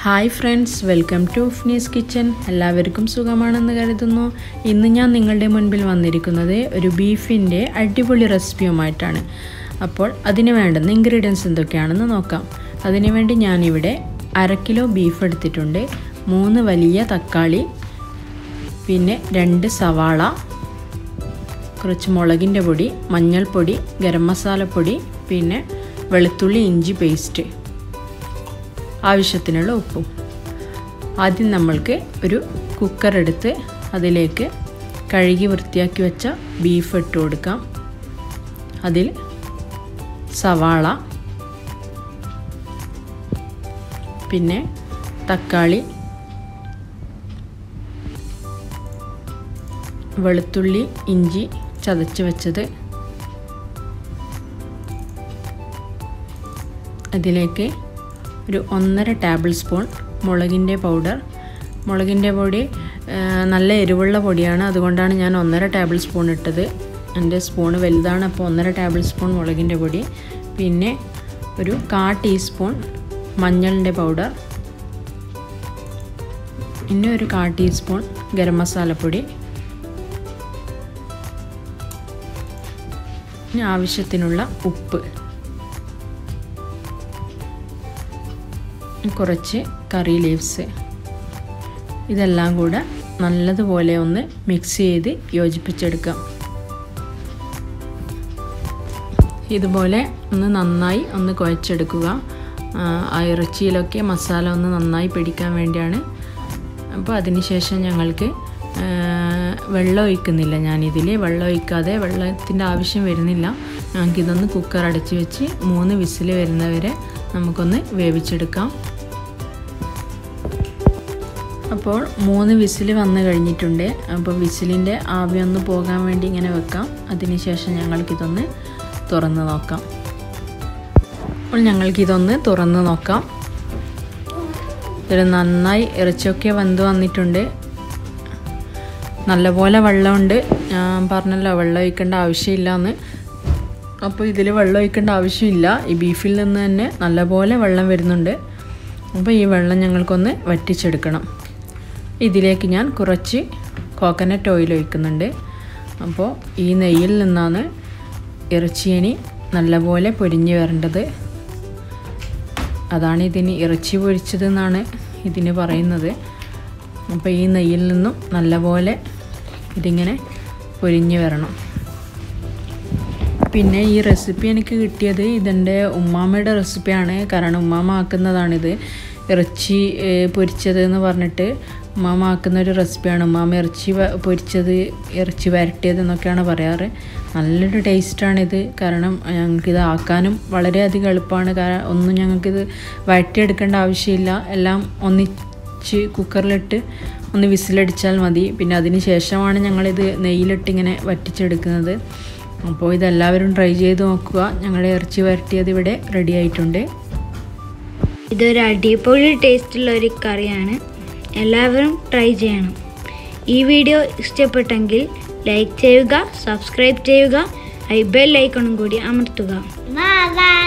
hi friends welcome to ഫിനീസ് kitchen എല്ലാവർക്കും സുഖമാണെന്ന് കരുതുന്നു ഇന്ന് ഞാൻ നിങ്ങളുടെ മുൻപിൽ വന്നിരിക്കുന്നത് ഒരു ബീഫിൻ്റെ അടിപൊളി റെസിപ്പിയുമായിട്ടാണ് അപ്പോൾ അതിന് വേണ്ടുന്ന ഇൻഗ്രീഡിയൻസ് എന്തൊക്കെയാണെന്ന് നോക്കാം അതിനുവേണ്ടി ഞാനിവിടെ അര കിലോ ബീഫ് എടുത്തിട്ടുണ്ട് മൂന്ന് വലിയ തക്കാളി പിന്നെ രണ്ട് സവാള കുറച്ച് മുളകിൻ്റെ പൊടി മഞ്ഞൾപ്പൊടി ഗരം മസാലപ്പൊടി പിന്നെ വെളുത്തുള്ളി ഇഞ്ചി പേസ്റ്റ് ആവശ്യത്തിനുള്ള ഉപ്പും ആദ്യം നമ്മൾക്ക് ഒരു കുക്കർ എടുത്ത് അതിലേക്ക് കഴുകി വൃത്തിയാക്കി വെച്ച ബീഫ് ഇട്ട് കൊടുക്കാം അതിൽ സവാള പിന്നെ തക്കാളി വെളുത്തുള്ളി ഇഞ്ചി ചതച്ച് വെച്ചത് അതിലേക്ക് ഒരു ഒന്നര ടേബിൾ സ്പൂൺ മുളകിൻ്റെ പൗഡർ മുളകിൻ്റെ പൊടി നല്ല എരിവുള്ള പൊടിയാണ് അതുകൊണ്ടാണ് ഞാൻ ഒന്നര ടേബിൾ സ്പൂൺ ഇട്ടത് എൻ്റെ സ്പൂണ് വലുതാണ് അപ്പോൾ ഒന്നര ടേബിൾ സ്പൂൺ മുളകിൻ്റെ പൊടി പിന്നെ ഒരു കാ ടീസ്പൂൺ മഞ്ഞളിൻ്റെ പൗഡർ പിന്നെ ഒരു കാ ടീസ്പൂൺ ഗരം മസാലപ്പൊടി പിന്നെ ആവശ്യത്തിനുള്ള ഉപ്പ് കുറച്ച് കറി ലീവ്സ് ഇതെല്ലാം കൂടെ നല്ലതുപോലെ ഒന്ന് മിക്സ് ചെയ്ത് യോജിപ്പിച്ചെടുക്കാം ഇതുപോലെ ഒന്ന് നന്നായി ഒന്ന് കുഴച്ചെടുക്കുക ആ ഇറച്ചിയിലൊക്കെ മസാല ഒന്ന് നന്നായി പിടിക്കാൻ വേണ്ടിയാണ് അപ്പോൾ അതിനുശേഷം ഞങ്ങൾക്ക് വെള്ളം ഒഴിക്കുന്നില്ല ഞാനിതിൽ വെള്ളം ഒഴിക്കാതെ വെള്ളത്തിൻ്റെ ആവശ്യം വരുന്നില്ല ഞങ്ങൾക്കിതൊന്ന് കുക്കർ അടച്ച് വെച്ച് മൂന്ന് വിസിൽ വരുന്നവരെ നമുക്കൊന്ന് വേവിച്ചെടുക്കാം അപ്പോൾ മൂന്ന് വിസിൽ വന്നു കഴിഞ്ഞിട്ടുണ്ട് അപ്പോൾ വിസിലിൻ്റെ ആവി ഒന്ന് പോകാൻ വേണ്ടി ഇങ്ങനെ വെക്കാം അതിനുശേഷം ഞങ്ങൾക്കിതൊന്ന് തുറന്ന് നോക്കാം അപ്പോൾ ഞങ്ങൾക്കിതൊന്ന് തുറന്ന് നോക്കാം ഇതിൽ നന്നായി ഇറച്ചിയൊക്കെ വെന്ത് വന്നിട്ടുണ്ട് നല്ലപോലെ വെള്ളമുണ്ട് ഞാൻ പറഞ്ഞല്ലോ വെള്ളം ഒഴിക്കേണ്ട ആവശ്യമില്ല എന്ന് അപ്പോൾ ഇതിൽ വെള്ളം ഒഴിക്കേണ്ട ആവശ്യമില്ല ഈ ബീഫിൽ നിന്ന് തന്നെ നല്ലപോലെ വെള്ളം വരുന്നുണ്ട് അപ്പോൾ ഈ വെള്ളം ഞങ്ങൾക്കൊന്ന് വറ്റിച്ചെടുക്കണം ഇതിലേക്ക് ഞാൻ കുറച്ച് കോക്കനട്ട് ഓയിൽ ഒഴിക്കുന്നുണ്ട് അപ്പോൾ ഈ നെയ്യിൽ നിന്നാണ് ഇറച്ചിയനി നല്ലപോലെ പൊരിഞ്ഞ് വരേണ്ടത് അതാണ് ഇതിന് ഇറച്ചി പൊരിച്ചതെന്നാണ് ഇതിന് പറയുന്നത് അപ്പോൾ ഈ നെയ്യിൽ നിന്നും നല്ലപോലെ ഇതിങ്ങനെ പൊരിഞ്ഞ് വരണം പിന്നെ ഈ റെസിപ്പി എനിക്ക് കിട്ടിയത് ഇതെൻ്റെ ഉമ്മാമ്മയുടെ റെസിപ്പിയാണ് കാരണം ഉമ്മാമ്മ ആക്കുന്നതാണിത് ഇറച്ചി പൊരിച്ചത് എന്ന് പറഞ്ഞിട്ട് ഉമ്മാമ്മ ആക്കുന്ന ഒരു റെസിപ്പിയാണ് ഉമ്മാമ്മ ഇറച്ചി പൊരിച്ചത് ഇറച്ചി വരട്ടിയത് എന്നൊക്കെയാണ് പറയാറ് നല്ലൊരു ടേസ്റ്റാണിത് കാരണം ഞങ്ങൾക്കിത് ആക്കാനും വളരെയധികം എളുപ്പമാണ് കാരണം ഒന്നും ഞങ്ങൾക്കിത് വരട്ടിയെടുക്കേണ്ട ആവശ്യമില്ല എല്ലാം ഒന്നിച്ച് കുക്കറിലിട്ട് ഒന്ന് വിസിലടിച്ചാൽ മതി പിന്നെ അതിന് ശേഷമാണ് ഞങ്ങളിത് നെയ്യിലിട്ട് ഇങ്ങനെ വറ്റിച്ചെടുക്കുന്നത് അപ്പോൾ ഇതെല്ലാവരും ട്രൈ ചെയ്ത് നോക്കുക ഞങ്ങളുടെ ഇറച്ചി വരട്ടിയത് ഇവിടെ റെഡി ആയിട്ടുണ്ട് ഇതൊരു അടിപൊളി ടേസ്റ്റുള്ള ഒരു കറിയാണ് എല്ലാവരും ട്രൈ ചെയ്യണം ഈ വീഡിയോ ഇഷ്ടപ്പെട്ടെങ്കിൽ ലൈക്ക് ചെയ്യുക സബ്സ്ക്രൈബ് ചെയ്യുക ഐ ബെൽ ഐക്കണും കൂടി അമർത്തുക